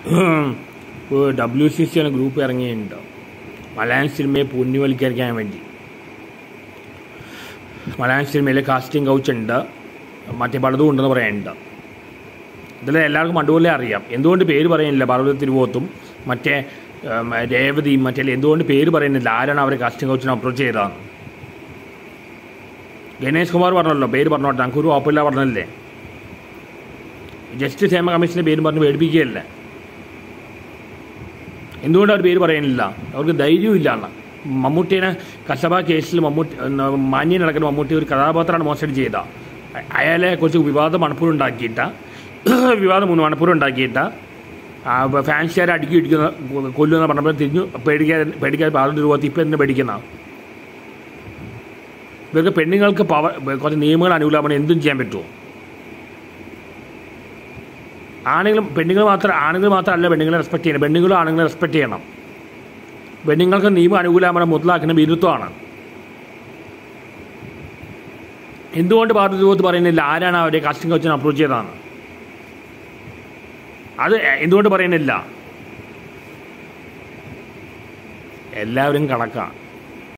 W C C എന്ന group ഇറങ്ങിയിട്ടുണ്ട് മലയാളം സിനിമയെ പുണ്യവൽക്കരിക്കാൻ വേണ്ടി മലയാളം സിനിമയിൽ കാസ്റ്റിംഗ് കൗച്ച് ഉണ്ട് മറ്റേ പലതും ഉണ്ടെന്ന് പറയാനുണ്ട് ഇതിൽ എല്ലാവർക്കും അതുപോലെ അറിയാം എന്തുകൊണ്ട് പേര് പറയുന്നില്ല പാർവതി തിരുവോത്തും മറ്റേ ഉം, രേവതിയും മറ്റേ എന്തുകൊണ്ട് പേര് പറയുന്നില്ല ആരാണ് അവരെ കാസ്റ്റിംഗ് കൗച്ചിനെ അപ്രോച്ച് ചെയ്തതെന്ന് ഗണേഷ് കുമാർ പറഞ്ഞല്ലോ പേര് പറഞ്ഞോട്ടെ ഞങ്ങൾക്ക് ഒരു കുഴപ്പമില്ല പറഞ്ഞല്ലേ ജസ്റ്റിസ് ഹേമ കമ്മീഷൻ്റെ പേര് പറഞ്ഞ് പേടിപ്പിക്കുകയല്ലേ എന്തുകൊണ്ട് അവർ പേര് പറയുന്നില്ല അവർക്ക് ധൈര്യവും ഇല്ലാന്ന് മമ്മൂട്ടീനെ കസബ കേസിൽ മമ്മൂട്ടി മാന്യം നടക്കുന്ന മമ്മൂട്ടി ഒരു കഥാപാത്രമാണ് മോശം ചെയ്ത അ- അയാളെ കുറിച്ച് വിവാദം മണപ്പൂർ വിവാദം മൂന്ന് മണപ്പൂർ ഉണ്ടാക്കിയിട്ട് ഫാൻസുകാരെ അടുക്കി ഇടിക്കുന്ന കൊല്ലുന്ന പറഞ്ഞപ്പോൾ തിരിഞ്ഞു പേടിക്കാതെ പേടിക്കാതെ പാർട്ടി രൂപത്തിൽ ഇപ്പം എന്തിനു പേടിക്കുന്ന ഇവർക്ക് പെണ്ണുങ്ങൾക്ക് പവർ കുറച്ച് നിയമങ്ങൾ അനുകൂലമാണ് എന്തും ചെയ്യാൻ പറ്റുമോ ആണുങ്ങളും പെണ്ണുങ്ങൾ മാത്രം ആണുങ്ങൾ മാത്രമല്ല പെണ്ണുങ്ങളെ റെസ്പെക്ട് ചെയ്യണം പെണ്ണുങ്ങളും ആണുങ്ങളെ റെസ്പെക്ട് ചെയ്യണം പെണ്ണുങ്ങൾക്ക് നിയമം അനുകൂലമാണ് മുതലാക്കുന്ന ബിരുത്വമാണ് എന്തുകൊണ്ട് പാർട്ടി രൂപത്ത് പറയുന്നില്ല ആരാണ് അവരെ കാസ്റ്റിംഗ് കോച്ചിനെ അപ്രോച്ച് ചെയ്തതാണ് അത് എന്തുകൊണ്ട് പറയുന്നില്ല എല്ലാവരും കണക്കാണ്